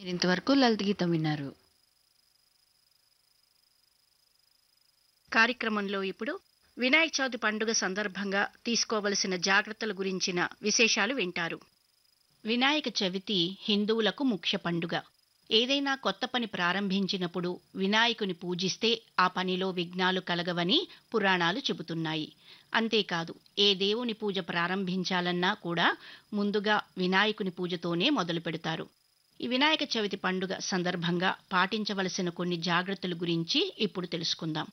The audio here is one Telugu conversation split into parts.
ఇంతవరకు లలిత గీతం విన్నారు కార్యక్రమంలో ఇప్పుడు వినాయక చవితి పండుగ సందర్భంగా తీసుకోవలసిన జాగ్రత్తల గురించిన విశేషాలు వింటారు వినాయక చవితి హిందువులకు ముఖ్య పండుగ ఏదైనా కొత్త పని ప్రారంభించినప్పుడు వినాయకుని పూజిస్తే ఆ పనిలో విఘ్నాలు కలగవని పురాణాలు చెబుతున్నాయి అంతేకాదు ఏ దేవుని పూజ ప్రారంభించాలన్నా కూడా ముందుగా వినాయకుని పూజతోనే మొదలు పెడతారు ఈ వినాయక చవితి పండుగ సందర్భంగా పాటించవలసిన కొన్ని జాగ్రత్తల గురించి ఇప్పుడు తెలుసుకుందాం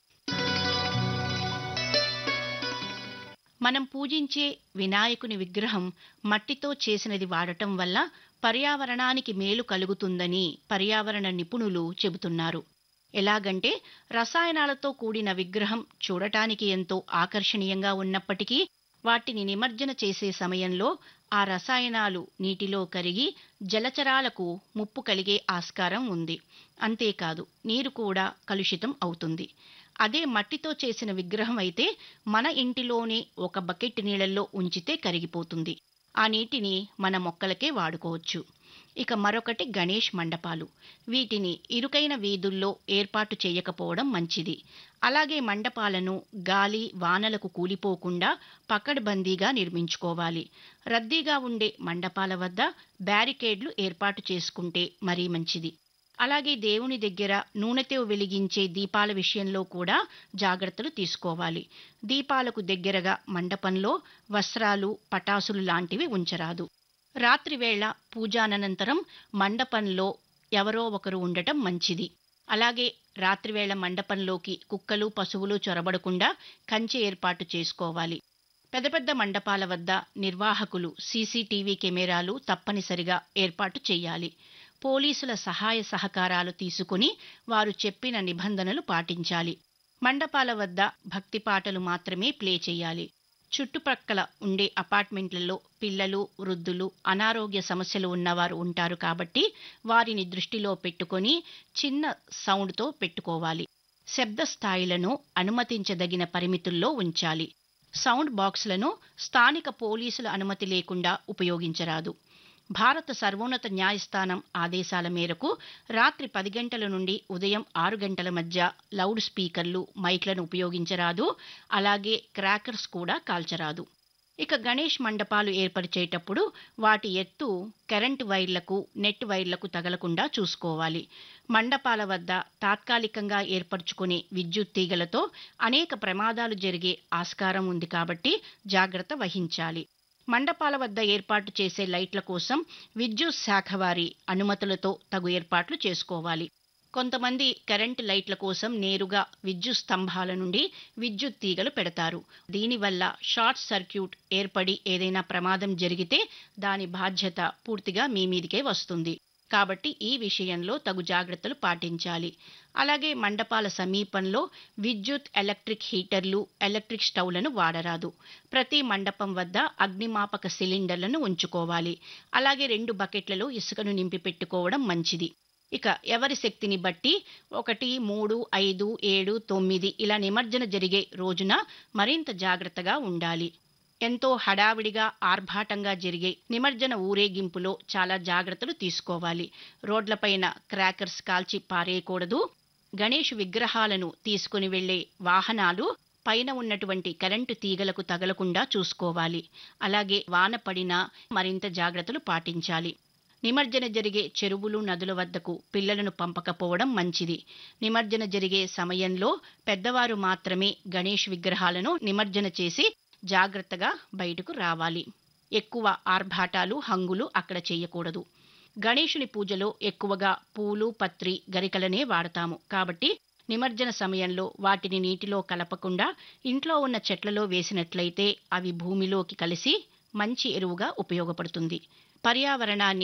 మనం పూజించే వినాయకుని విగ్రహం మట్టితో చేసినది వాడటం వల్ల పర్యావరణానికి మేలు కలుగుతుందని పర్యావరణ నిపుణులు చెబుతున్నారు ఎలాగంటే రసాయనాలతో కూడిన విగ్రహం చూడటానికి ఎంతో ఆకర్షణీయంగా ఉన్నప్పటికీ వాటిని నిమజ్జన చేసే సమయంలో ఆ రసాయనాలు నీటిలో కరిగి జలచరాలకు ముప్పు కలిగే ఆస్కారం ఉంది అంతేకాదు నీరు కూడా కలుషితం అవుతుంది అదే మట్టితో చేసిన విగ్రహం అయితే మన ఇంటిలోనే ఒక బకెట్ నీళ్ళల్లో ఉంచితే కరిగిపోతుంది ఆ నీటిని మన మొక్కలకే వాడుకోవచ్చు ఇక మరొకటి గణేష్ మండపాలు వీటిని ఇరుకైన వీధుల్లో ఏర్పాటు చేయకపోవడం మంచిది అలాగే మండపాలను గాలి వానలకు కూలిపోకుండా పకడ్బందీగా నిర్మించుకోవాలి రద్దీగా ఉండే మండపాల వద్ద బ్యారికేడ్లు ఏర్పాటు చేసుకుంటే మరీ మంచిది అలాగే దేవుని దగ్గర నూనెతో వెలిగించే దీపాల విషయంలో కూడా జాగ్రత్తలు తీసుకోవాలి దీపాలకు దగ్గరగా మండపంలో వస్త్రాలు పటాసులు లాంటివి ఉంచరాదు రాత్రివేళ పూజానంతరం మండపంలో ఎవరో ఒకరు ఉండటం మంచిది అలాగే రాత్రివేళ మండపంలోకి కుక్కలు పశువులు చొరబడకుండా కంచె ఏర్పాటు చేసుకోవాలి పెద్ద పెద్ద మండపాల వద్ద నిర్వాహకులు సీసీటీవీ కెమెరాలు తప్పనిసరిగా ఏర్పాటు చేయాలి పోలీసుల సహాయ సహకారాలు తీసుకుని వారు చెప్పిన నిబంధనలు పాటించాలి మండపాల వద్ద భక్తి పాటలు మాత్రమే ప్లే చేయాలి చుట్టుప్రక్కల ఉండే అపార్ట్మెంట్లలో పిల్లలు వృద్ధులు అనారోగ్య సమస్యలు ఉన్నవారు ఉంటారు కాబట్టి వారిని దృష్టిలో పెట్టుకొని చిన్న సౌండ్తో పెట్టుకోవాలి శబ్ద స్థాయిలను అనుమతించదగిన పరిమితుల్లో ఉంచాలి సౌండ్ బాక్స్లను స్థానిక పోలీసుల అనుమతి లేకుండా ఉపయోగించరాదు భారత సర్వోన్నత న్యాయస్థానం ఆదేశాల మేరకు రాత్రి పది గంటల నుండి ఉదయం ఆరు గంటల మధ్య లౌడ్ స్పీకర్లు మైక్లను ఉపయోగించరాదు అలాగే క్రాకర్స్ కూడా కాల్చరాదు ఇక గణేష్ మండపాలు ఏర్పరిచేటప్పుడు వాటి ఎత్తు కరెంటు వైర్లకు నెట్ వైర్లకు తగలకుండా చూసుకోవాలి మండపాల వద్ద తాత్కాలికంగా ఏర్పరచుకునే విద్యుత్ తీగలతో అనేక ప్రమాదాలు జరిగే ఆస్కారం ఉంది కాబట్టి జాగ్రత్త వహించాలి మండపాల వద్ద ఏర్పాటు చేసే లైట్ల కోసం విద్యుత్ శాఖ వారి అనుమతులతో తగు ఏర్పాట్లు చేసుకోవాలి కొంతమంది కరెంటు లైట్ల కోసం నేరుగా విద్యుత్ స్తంభాల నుండి విద్యుత్ తీగలు పెడతారు దీనివల్ల షార్ట్ సర్క్యూట్ ఏర్పడి ఏదైనా ప్రమాదం జరిగితే దాని బాధ్యత పూర్తిగా మీ మీదికే వస్తుంది కాబట్టి ఈ విషయంలో తగు జాగ్రత్తలు పాటించాలి అలాగే మండపాల సమీపంలో విద్యుత్ ఎలక్ట్రిక్ హీటర్లు ఎలక్ట్రిక్ స్టవ్లను వాడరాదు ప్రతి మండపం వద్ద అగ్నిమాపక సిలిండర్లను ఉంచుకోవాలి అలాగే రెండు బకెట్లలో ఇసుకను నింపి పెట్టుకోవడం మంచిది ఇక ఎవరి శక్తిని బట్టి ఒకటి మూడు ఐదు ఏడు తొమ్మిది ఇలా నిమజ్జన జరిగే రోజున మరింత జాగ్రత్తగా ఉండాలి ఎంతో హడావిడిగా ఆర్భాటంగా జరిగే నిమజ్జన ఊరేగింపులో చాలా జాగ్రత్తలు తీసుకోవాలి రోడ్లపైన క్రాకర్స్ కాల్చి పారేయకూడదు గణేష్ విగ్రహాలను తీసుకుని వెళ్లే వాహనాలు పైన ఉన్నటువంటి కరెంటు తీగలకు తగలకుండా చూసుకోవాలి అలాగే వాన పడినా మరింత జాగ్రత్తలు పాటించాలి నిమజ్జన జరిగే చెరువులు నదుల వద్దకు పిల్లలను పంపకపోవడం మంచిది నిమజ్జన జరిగే సమయంలో పెద్దవారు మాత్రమే గణేష్ విగ్రహాలను నిమజ్జన చేసి జాగ్రత్తగా బయటకు రావాలి ఎక్కువ ఆర్భాటాలు హంగులు అక్కడ చేయకూడదు గణేషుని పూజలో ఎక్కువగా పూలు పత్రి గరికలనే వాడతాము కాబట్టి నిమజ్జన సమయంలో వాటిని నీటిలో కలపకుండా ఇంట్లో ఉన్న చెట్లలో వేసినట్లయితే అవి భూమిలోకి కలిసి మంచి ఎరువుగా ఉపయోగపడుతుంది పర్యావరణాన్ని